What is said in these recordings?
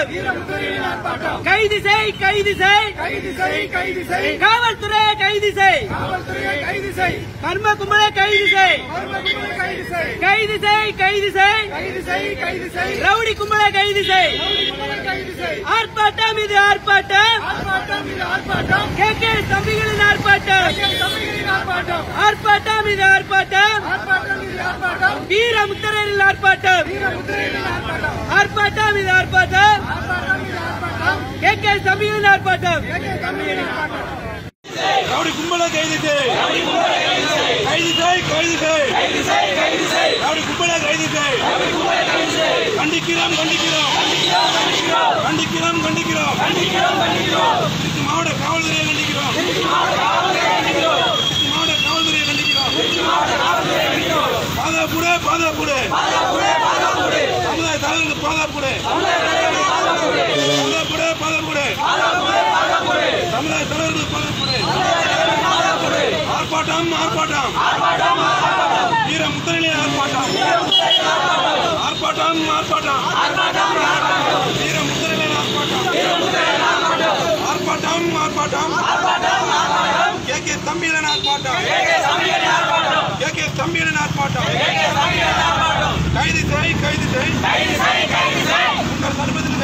ஆர்ப்பாட்டம் கைது செய் கைது செய் கைது செய் கைது செய் காவல்துறையை கைது செய் காவல்துறையை கைது செய் கர்ம கும்பலை கைது செய் மர்மக்கும்பலை கைது செய் கைது செய் கைது செய் கைது செய் கைது செய் ரவுடி கும்பலை கைது செய் கும்பலை கைது செய் ஆர்ப்பாட்டம் இது ஆர்ப்பாட்டம் ஆர்ப்பாட்டம் இது ஆர்ப்பாட்டம் கே கே தம்பிகளின் ஆர்ப்பாட்டம் எங்கள் தமிழரின் ஆர்ப்பாட்டம் ஆர்ப்பாட்டம் இது ஆர்ப்பாட்டம் ஆர்ப்பாட்டம் இது ஆர்ப்பாட்டம் வீர முத்தரையரின் ஆர்ப்பாட்டம் வீரமுத்திரையின் ஆர்ப்பாட்டம் ஆர்ப்பாட்டம் இது ஆர்ப்பாட்டம் ஆர்ப்பாட்டம் இது ஆர்ப்பாட்டம் கே கே தம்பிகளின் ஆர்ப்பாட்டம் எங்கள் தமிழரின் ஆர்ப்பாட்டம் ரவுடி கும்பலை கைது செய் கைது செய் கைது செய் ரவுடி கும்பலை கைது செய் கண்டிக்கிறோம் கண்டிக்கிறோம் கண்டிக்கிறோம் கண்டிக்கிறோம் திருச்சி மாவட்ட காவல்துறையை கண்டிக்கிறோம் திருச்சி மாவட்ட காவல்துறையை கண்டிக்கிறோம் பாதுகாப்புடு பாதுகாப்புடு சமுதாய தலைவர்களுக்கு பாதுகாப்புடு பாதுகாப்புடு பாதுகாப்புடு சமுதாய தலைவர்களுக்கு பாதுகாப்புடு ஆர்ப்பாட்டம் ஆர்ப்பாட்டம் வீர முத்தரலி ஆர்ப்பாட்டம் ஆர்ப்பாட்டம் ஆர்ப்பாட்டம் வீர முத்தரலி ஆர்ப்பாட்டம் ஆர்ப்பாட்டம் ஆர்ப்பாட்டம் கே கே தம்பியன் ஆர்ப்பாட்டம் கே கே தம்பியன் ஆர்ப்பாட்டம் கைது செய் கைது செய் உங்கள் சர்வத்தில்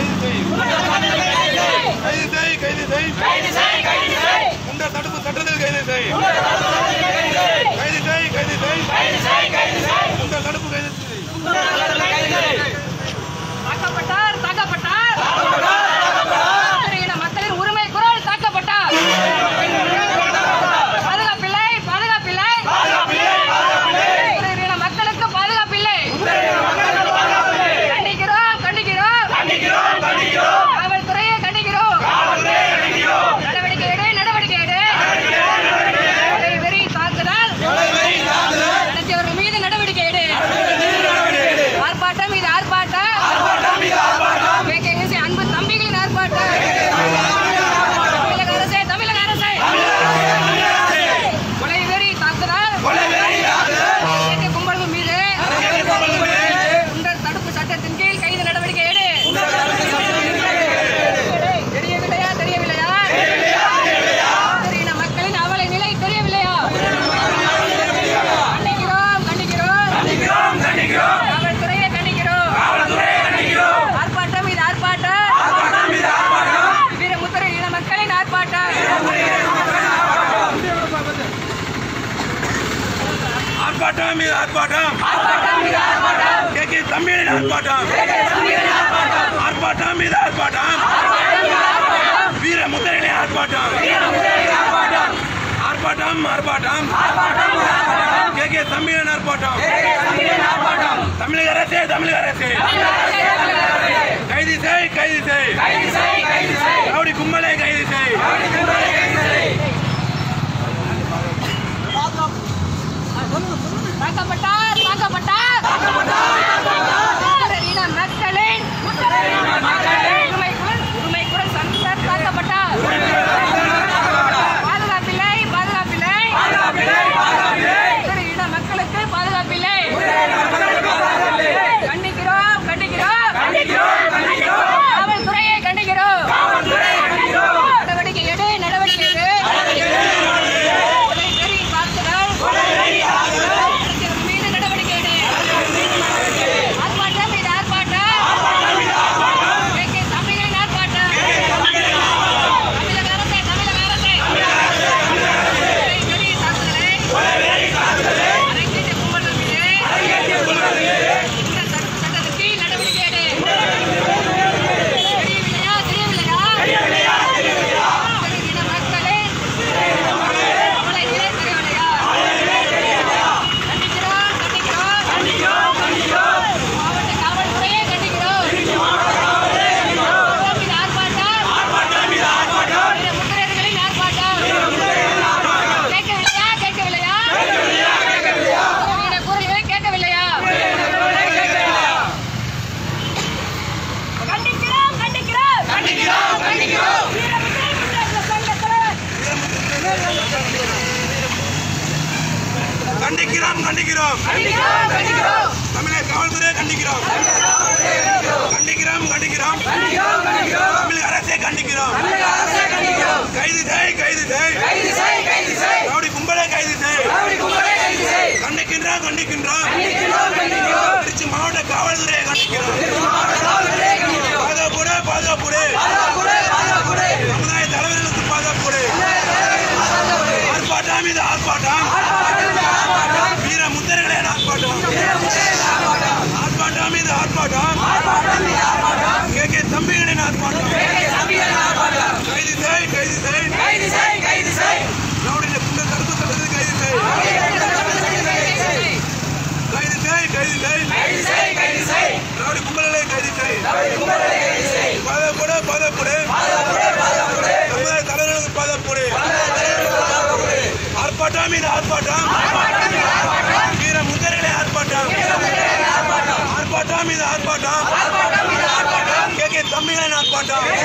கைது செய் கைது செய் கைது செய் உங்கள் தடுப்பு சட்டத்தில் கைது செய் கைது செய் கைது செய் உங்கள் தடுப்பு கைது செய் தாக்கப்பட்டார் தாக்கப்பட்டார் சிறுஇன மக்களின் உரிமை குரல் தாக்கப்பட்டார் பாதுகாப்பில்லை பாதுகாப்பில்லை சிறுஇன மக்களுக்கு பாதுகாப்பில்லை கண்டிக்கிறோம் கண்டிக்கிறோம் காவல்துறையை கண்டிக்கிறோம் நடவடிக்கை எடு நடவடிக்கை எடு கொலை வெறி தாக்குதல் நடத்தியவர்கள் மீது நடவடிக்கை எடு ஆர்ப்பாட்டம் இது ஆர்ப்பாட்டம் KKS அன்பு தம்பிகளின் ஆர்ப்பாட்டம் தமிழக அரசே தமிழக அரசே கொலை வெறி தாக்குதல் KK கும்பல்கள் மீது குண்டர் தடுப்பு சட்டத்தின் கீழ் கைது நடவடிக்கை எடு தெரியவில்லையா தெரியவில்லையா சிறுஇன மக்களின் அவல நிலை தெரியவில்லையா கண்டிக்கிறோம் கண்டிக்கிறோம் காவல்துறையை கண்டிக்கிறோம் ஆர்ப்பாட்டம் இது ஆர்ப்பாட்டம் வீரமுத்திரை இன மக்களின் ஆர்ப்பாட்டம் ஆர்ப்பாட்டம் இது ஆர்ப்பாட்டம் கே கே தம்பியன் ஆர்ப்பாட்டம் ஆர்ப்பாட்டம் இது ஆர்ப்பாட்டம் வீர முத்தரலி ஆர்ப்பாட்டம் ஆர்ப்பாட்டம் ஆர்ப்பாட்டம் கே கே தம்பியன் ஆர்ப்பாட்டம் தமிழக அரசே தமிழக அரசே கைது செய் கைது செய் ரவுடி கும்பலை கைது செய் தாக்கப்பட்டார் தாக்கப்பட்டார் இன மக்களின் உரிமை குரல் உரிமை குரல் சங்கர் தாக்கப்பட்டார் பாதுகாப்பில்லை பாதுகாப்பில்லை சிறு இன மக்களுக்கு பாதுகாப்பில்லை கண்டிக்கிறோம் கண்டிக்கிறோம் காவல்துறையை கண்டிக்கிறோம் நடவடிக்கை எடு நடவடிக்கை எடு கொலை வெறி தாக்குதல் நடத்தியவர்கள் மீது நடவடிக்கை எடு ஆர்ப்பாட்டம் இது ஆர்ப்பாட்டம் KK தம்பிகளின் ஆர்ப்பாட்டம் தமிழக அரசே தமிழக அரசே கொலை வெறி தாக்குதலை அரங்கேற்றிய கும்பல்கள் மீது இந்த தடுப்பு சட்டத்தின் கீழ் நடவடிக்கை எடு தெரியவில்லையா தெரியவில்லையா சிறுஇன மக்களின் அவலை நிலை தெரியவில்லையா கண்டிக்கிறோம் கண்டிக்கிறோம் மாவட்ட காவல்துறையை கண்டிக்கிறோம் இது ஆர்ப்பாட்டம் வீர முத்திரையர்களின் ஆர்ப்பாட்டம் கேட்கவில்லையா கேட்கவில்லையா வீர குரல்களை கேட்கவில்லையா கண்டிக்கிறோம் கண்டிக்கிறோம் கண்டிக்கிறோம் கண்டிக்கிறோம் வீர முத்திரையர்கள் சங்கத்தில் கண்டிக்கிறோம் கண்டிக்கிறோம் கண்டிக்கிறோம் கண்டிக்கிறோம் தமிழக காவல்துறையை கண்டிக்கிறோம் கண்டிக்கிறோம் கண்டிக்கிறோம் கண்டிக்கிறோம் கண்டிக்கிறோம் கைது செய் கைது செய் ரவுடி கும்பலை கைது செய் கண்டிக்கின்றோம் கண்டிக்கின்றோம் திருச்சி மாவட்ட காவல்துறையை கண்டிக்கிறோம் பாதுகாப்புடு பாதுகாப்புடு சமுதாய தலைவர்களுக்கு பாதுகாப்புடு ஆர்ப்பாட்டம் இது ஆர்ப்பாட்டம் வீர முத்தர்களின் ஆர்ப்பாட்டம் ஆர்ப்பாட்டம் இது ஆர்ப்பாட்டம் கே கே தம்பிகளின் ஆர்ப்பாட்டம் கைது செய் கைது செய் ரவுடியில குண்ட தடுப்பு சட்டத்தில் கைது செய் கைது செய் ரவுடி கும்பலை கைது செய் பாதுகாப்புடு பாதுகாப்புடு சமுதாய தலைவர்களுக்கு பாதுகாப்புடு ஆர்ப்பாட்டம் இது ஆர்ப்பாட்டம் வீர முத்தர்களை ஆர்ப்பாட்டம் ஆர்ப்பாட்டம் இது ஆர்ப்பாட்டம் கே கே தம்பிகளின் ஆர்ப்பாட்டம்